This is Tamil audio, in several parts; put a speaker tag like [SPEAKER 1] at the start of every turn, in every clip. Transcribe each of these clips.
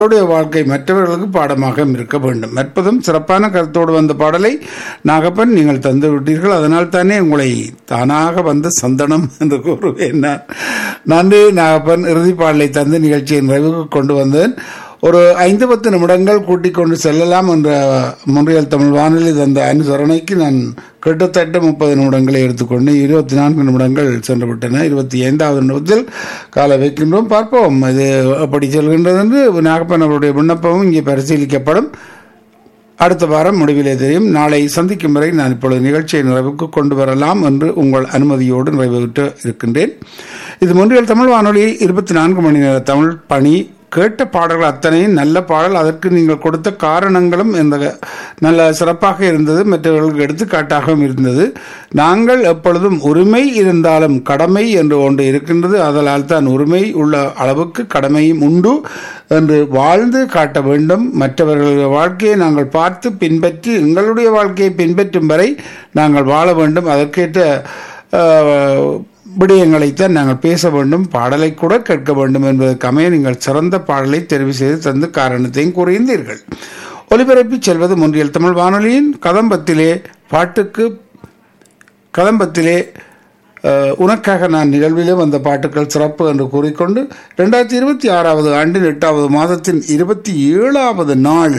[SPEAKER 1] அவருடைய வாழ்க்கை மற்றவர்களுக்கு பாடமாக இருக்க வேண்டும் மற்பதும் சிறப்பான கருத்தோடு வந்த பாடலை நாகப்பன் நீங்கள் தந்து விட்டீர்கள் அதனால் தானே உங்களை தானாக வந்த சந்தனம் என்று கூறுவேன் நான் நன்றி நாகப்பன் இறுதி பாடலை தந்து நிகழ்ச்சியை நிறைவுக்கு கொண்டு வந்தேன் ஒரு ஐந்து பத்து நிமிடங்கள் கூட்டிக் கொண்டு செல்லலாம் என்ற முன்றியல் தமிழ் வானொலி தந்த அனுசரணைக்கு நான் கிட்டத்தட்ட முப்பது நிமிடங்களை எடுத்துக்கொண்டு இருபத்தி நான்கு நிமிடங்கள் சென்று விட்டன இருபத்தி ஐந்தாவது நிமிடத்தில் காலை வைக்கின்றோம் பார்ப்போம் இது எப்படி செல்கின்றது என்று நாகப்பன் அவருடைய விண்ணப்பமும் இங்கே பரிசீலிக்கப்படும் அடுத்த வாரம் முடிவிலே தெரியும் நாளை சந்திக்கும் வரை நான் இப்பொழுது நிகழ்ச்சியை நிறைவுக்கு கொண்டு வரலாம் என்று உங்கள் அனுமதியோடு நிறைவேற்ற இருக்கின்றேன் இது முன்றியல் தமிழ் வானொலி இருபத்தி நான்கு மணி நேர தமிழ் பணி கேட்ட பாடல்கள் அத்தனையும் நல்ல பாடல் அதற்கு நீங்கள் கொடுத்த காரணங்களும் இந்த நல்ல சிறப்பாக இருந்தது மற்றவர்களுக்கு எடுத்துக்காட்டாகவும் இருந்தது நாங்கள் எப்பொழுதும் உரிமை இருந்தாலும் கடமை என்று ஒன்று இருக்கின்றது அதனால் தான் உரிமை உள்ள அளவுக்கு கடமையும் உண்டு என்று வாழ்ந்து காட்ட வேண்டும் மற்றவர்களுடைய வாழ்க்கையை நாங்கள் பார்த்து பின்பற்றி எங்களுடைய வாழ்க்கையை பின்பற்றும் வரை நாங்கள் வாழ வேண்டும் அதற்கேற்ற விடயங்களைத்தான் நாங்கள் பேச வேண்டும் பாடலை கூட கேட்க வேண்டும் என்பதற்கமைய நீங்கள் சிறந்த பாடலை தெரிவு செய்து தந்து காரணத்தையும் கூறியிருந்தீர்கள் ஒலிபரப்பி செல்வது முன்றியல் தமிழ் வானொலியின் கதம்பத்திலே பாட்டுக்கு கதம்பத்திலே உனக்காக நான் நிகழ்விலே வந்த பாட்டுக்கள் சிறப்பு என்று கூறிக்கொண்டு ரெண்டாயிரத்தி இருபத்தி ஆறாவது ஆண்டின் எட்டாவது மாதத்தின் இருபத்தி ஏழாவது நாள்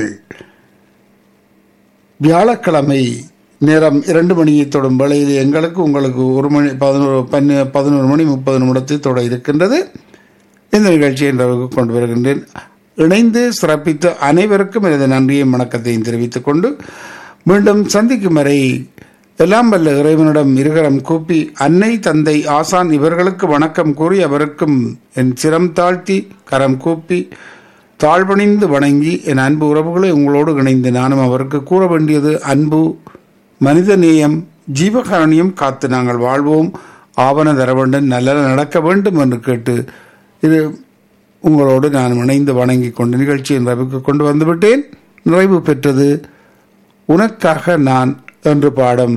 [SPEAKER 1] வியாழக்கிழமை நேரம் இரண்டு மணியை தொடும் வேளையில் எங்களுக்கு உங்களுக்கு ஒரு மணி பதினோரு பன்னு பதினோரு மணி முப்பது நிமிடத்தை தொட இருக்கின்றது இந்த நிகழ்ச்சியை இன்றளவுக்கு கொண்டு வருகின்றேன் இணைந்து சிறப்பித்த அனைவருக்கும் எனது நன்றியும் வணக்கத்தையும் தெரிவித்துக் கொண்டு மீண்டும் சந்திக்கும் வரை எல்லாம் வல்ல இறைவனிடம் இருகரம் கூப்பி அன்னை தந்தை ஆசான் இவர்களுக்கு வணக்கம் கூறி அவருக்கும் என் சிரம் தாழ்த்தி கரம் கூப்பி தாழ்வணிந்து வணங்கி என் அன்பு உறவுகளை உங்களோடு இணைந்து நானும் அவருக்கு கூற வேண்டியது அன்பு மனித நேயம் ஜீவகாரணியம் காத்து நாங்கள் வாழ்வோம் ஆவண தர வேண்டும் நல்ல நடக்க வேண்டும் என்று கேட்டு இது உங்களோடு நான் இணைந்து வணங்கி கொண்டு நிகழ்ச்சியை நிறைவுக்கு கொண்டு வந்துவிட்டேன் நிறைவு பெற்றது உனக்காக நான் என்று பாடம்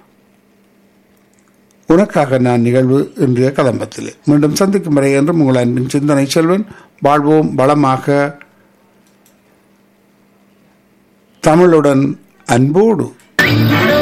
[SPEAKER 1] உனக்காக நான் நிகழ்வு இன்றைய கதம்பத்தில் மீண்டும் சந்திக்கும் வரை என்றும் உங்கள் அன்பின் சிந்தனை செல்வன் வாழ்வோம் வளமாக தமிழுடன் அன்போடு